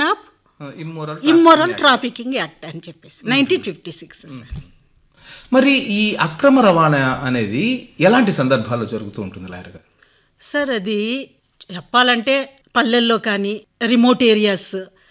Prohibition of immoral immoral trafficking act అని చెప్పేసి nineteen fifty six sir మరి ఈ అక్రమ రవాణా అనేది ఎలాంటి సందర్భాల్లో జరుగుతూ ఉంటుంది లాయర్ గారు సార్ అది చెప్పాలంటే పల్లెల్లో కానీ రిమోట్ ఏరియాస్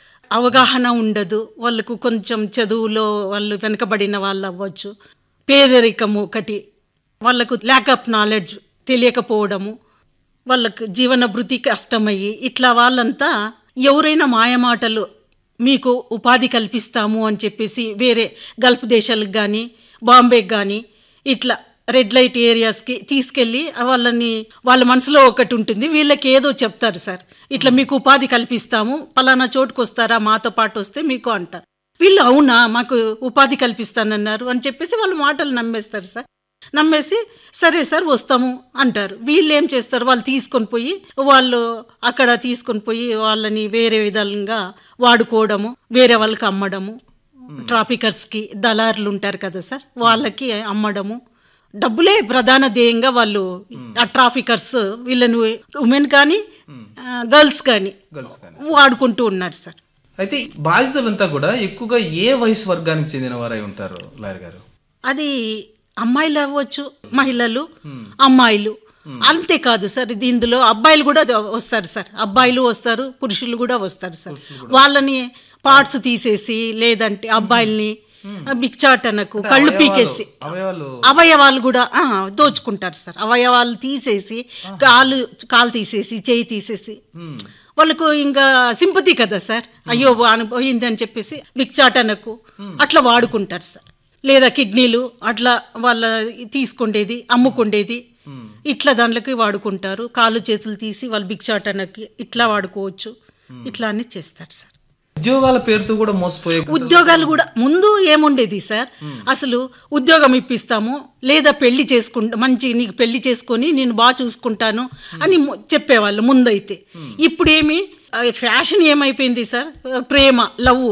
అవగాహన ఉండదు వాళ్ళకు కొంచెం చదువులో వాళ్ళు వెనకబడిన వాళ్ళు అవ్వచ్చు పేదరికము ఒకటి వాళ్ళకు ల్యాక్ ఆఫ్ నాలెడ్జ్ తెలియకపోవడము వాళ్ళకు జీవన భృతి కష్టమయ్యి ఇట్లా వాళ్ళంతా ఎవరైనా మాయమాటలు మీకు ఉపాధి కల్పిస్తాము అని చెప్పేసి వేరే గల్ఫ్ దేశాలకు కానీ బాంబేకి కానీ ఇట్లా రెడ్ లైట్ ఏరియాస్కి తీసుకెళ్ళి వాళ్ళని వాళ్ళ మనసులో ఒకటి ఉంటుంది వీళ్ళకి ఏదో చెప్తారు సార్ ఇట్లా మీకు ఉపాధి కల్పిస్తాము పలానా చోటుకు వస్తారా మాతో పాటు వస్తే మీకు అంటారు వీళ్ళు అవునా మాకు ఉపాధి కల్పిస్తానన్నారు అని చెప్పేసి వాళ్ళ మాటలు నమ్మేస్తారు సార్ నమ్మేసి సరే సార్ వస్తాము అంటారు వీళ్ళు ఏం చేస్తారు వాళ్ళు తీసుకొని పోయి వాళ్ళు అక్కడ తీసుకొని పోయి వాళ్ళని వేరే విధంగా వాడుకోవడము వేరే వాళ్ళకి అమ్మడము ట్రాఫికర్స్కి దళారులు ఉంటారు కదా సార్ వాళ్ళకి అమ్మడము డబ్బులే ప్రధాన ధ్యేయంగా వాళ్ళు ఆ ట్రాఫికర్స్ వీళ్ళని ఉమెన్ కానీ గర్ల్స్ కానీ గర్ల్స్ కానీ వాడుకుంటూ ఉన్నారు సార్ అయితే ఈ బాధితులంతా కూడా ఎక్కువగా ఏ వయసు వర్గానికి చెందిన వారై ఉంటారు లాయర్ గారు అది అమ్మాయిలు అవ్వచ్చు మహిళలు అమ్మాయిలు అంతేకాదు సార్ ఇది ఇందులో అబ్బాయిలు కూడా వస్తారు సార్ అబ్బాయిలు వస్తారు పురుషులు కూడా వస్తారు సార్ వాళ్ళని పార్ట్స్ తీసేసి లేదంటే అబ్బాయిల్ని బిక్చాటనకు కళ్ళు పీకేసి అవయవాలు అవయవాలు కూడా ఆ, దోచుకుంటారు సార్ అవయవాలు తీసేసి కాలు కాలు తీసేసి చేయి తీసేసి వాళ్ళకు ఇంకా సింపతి కదా సార్ అయ్యో వాని పోయింది అని చెప్పేసి బిక్చాటనకు అట్లా వాడుకుంటారు సార్ లేదా కిడ్నీలు అట్లా వాళ్ళ తీసుకుండేది అమ్ముకుండేది ఇట్లా దాంట్లోకి వాడుకుంటారు కాళ్ళు చేతులు తీసి వాళ్ళు భిక్షాటనకి ఇట్లా వాడుకోవచ్చు ఇట్లా అన్ని చేస్తారు సార్ ఉద్యోగాల పేరుతో కూడా మోసపోయే ఉద్యోగాలు కూడా ముందు ఏముండేది సార్ అసలు ఉద్యోగం ఇప్పిస్తాము లేదా పెళ్లి చేసుకుంటా మంచి నీకు పెళ్లి చేసుకొని నేను బాగా చూసుకుంటాను అని ము- చెప్పేవాళ్ళు ముందైతే ఇప్పుడు ఏమి ఆ, ఫ్యాషన్ ఏమైపోయింది సార్ ప్రేమ లవ్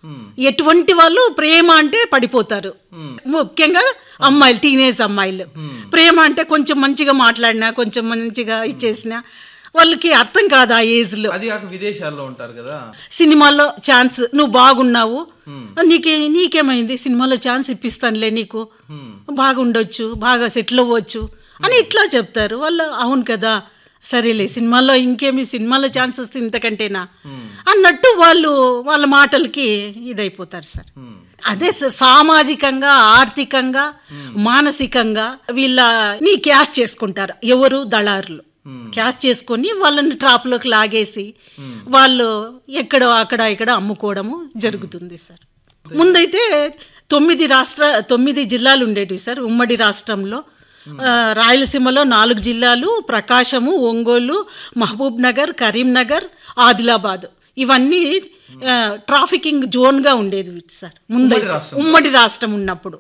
ఎటువంటి వాళ్ళు ప్రేమ అంటే పడిపోతారు ముఖ్యంగా అమ్మాయిలు టీనేజ్ అమ్మాయిలు ప్రేమ అంటే కొంచెం మంచిగా మాట్లాడినా కొంచెం మంచిగా ఇచ్చేసినా వాళ్ళకి అర్థం కాదు ఆ ఏజ్లో అది కాక విదేశాల్లో ఉంటారు కదా సినిమాలో ఛాన్స్ నువ్వు బాగున్నావు నీకే నీకేమైంది సినిమాలో ఛాన్స్ ఇప్పిస్తానులే నీకు బాగుండొచ్చు బాగా సెటిల్ అవ్వచ్చు అని ఇట్లా చెప్తారు వాళ్ళు అవును కదా సరేలే సినిమాలో ఇంకేమి సినిమాలో ఛాన్స్ వస్తే ఇంతకంటేనా అన్నట్టు వాళ్ళు వాళ్ళ మాటలకి ఇదైపోతారు సార్ అదే సార్ సామాజికంగా ఆర్థికంగా మానసికంగా వీళ్ళ నీ క్యాష్ చేసుకుంటారు ఎవరు దళారులు క్యాష్ చేసుకొని వాళ్ళని ట్రాప్లోకి లాగేసి వాళ్ళు ఎక్కడో అక్కడ ఇక్కడ అమ్ముకోవడము జరుగుతుంది సార్ ముందైతే తొమ్మిది రాష్ట్ర తొమ్మిది జిల్లాలు ఉండేటివి సార్ ఉమ్మడి రాష్ట్రంలో ఆ, రాయలసీమలో నాలుగు జిల్లాలు ప్రకాశము ఒంగోలు మహబూబ్ నగర్ కరీంనగర్ ఆదిలాబాద్ ఇవన్నీ ఆ, ట్రాఫికింగ్ జోన్గా ఉండేది సార్ ముందైతే రాష్ట్రం. ఉమ్మడి రాష్ట్రం ఉన్నప్పుడు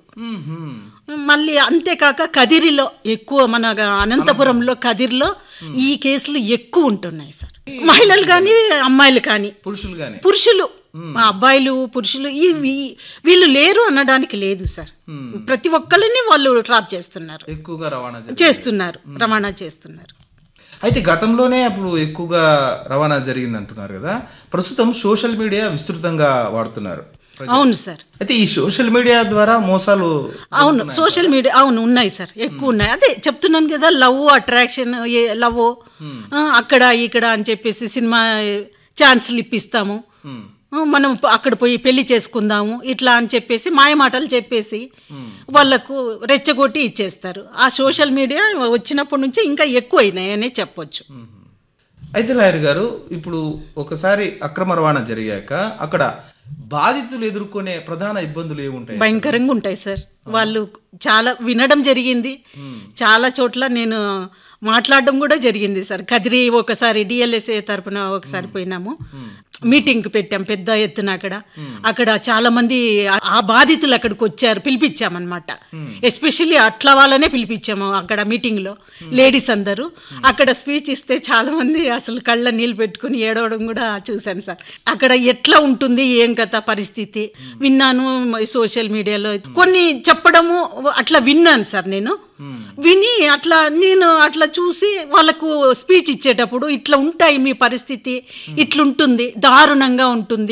మళ్ళీ అంతేకాక కదిరిలో ఎక్కువ మన అనంతపురంలో కదిరిలో ఈ కేసులు ఎక్కువ ఉంటున్నాయి సార్ మహిళలు కానీ అమ్మాయిలు కానీ పురుషులు గానే పురుషులు మా అబ్బాయిలు పురుషులు ఈ వీ- వీళ్ళు లేరు అనడానికి లేదు సార్ ప్రతి ఒక్కరిని వాళ్ళు ట్రాప్ చేస్తున్నారు ఎక్కువగా రవాణా జరిగింది చేస్తున్నారు రవాణా చేస్తున్నారు అయితే గతంలోనే అప్పుడు ఎక్కువగా రవాణా జరిగింది అంటున్నారు కదా ప్రస్తుతం సోషల్ మీడియా విస్తృతంగా వాడుతున్నారు అవును సార్ అయితే ఈ సోషల్ మీడియా ద్వారా మోసాలు అవును సోషల్ మీడియా అవును ఉన్నాయి సార్ ఎక్కువ ఉన్నాయి అదే చెప్తున్నాను కదా లవ్ అట్రాక్షన్ లవ్ అక్కడ ఇక్కడ అని చెప్పేసి సినిమా ఛాన్స్లు ఇప్పిస్తాము ఆ, మనం ప- అక్కడ పోయి పెళ్లి చేసుకుందాము ఇట్లా అని చెప్పేసి మాయమాటలు చెప్పేసి వాళ్ళకు రెచ్చగొట్టి ఇచ్చేస్తారు ఆ సోషల్ మీడియా వచ్చినప్పటి నుంచి ఇంకా ఎక్కువ అయినాయనే చెప్పొచ్చు అయితే లాయర్ గారు ఇప్పుడు ఒకసారి అక్రమ రవాణా జరిగాక అక్కడ బాధితులు ఎదుర్కొనే ప్రధాన ఇబ్బందులు ఏముంటాయి భయంకరంగా ఉంటాయి సార్ వాళ్ళు చాలా వినడం జరిగింది చాలా చోట్ల నేను మాట్లాడడం కూడా జరిగింది సార్ కదిరి ఒకసారి డిఎల్ఎస్ఏ తరపున ఒకసారి పోయినాము మీటింగ్ పెట్టాం పెద్ద ఎత్తున అక్కడ అక్కడ చాలా మంది ఆ- ఆ బాధితులు అక్కడికి వచ్చారు పిలిపించామన్నమాట ఎస్పెషల్లీ అట్లా వాళ్ళనే పిలిపించాము అక్కడ మీటింగ్లో లేడీస్ అందరూ అక్కడ స్పీచ్ ఇస్తే చాలా మంది అసలు కళ్ళ నీళ్ళు పెట్టుకుని ఏడవడం కూడా చూశాను సార్ అక్కడ ఎట్లా ఉంటుంది ఏం కథ పరిస్థితి విన్నాను సోషల్ మీడియాలో కొన్ని చెప్పడము అట్లా విన్నాను సార్ నేను విని అట్లా నేను అట్లా చూసి వాళ్ళకు స్పీచ్ ఇచ్చేటప్పుడు ఇట్లా ఉంటాయి మీ పరిస్థితి ఇట్లుంటుంది దారుణంగా ఉంటుంది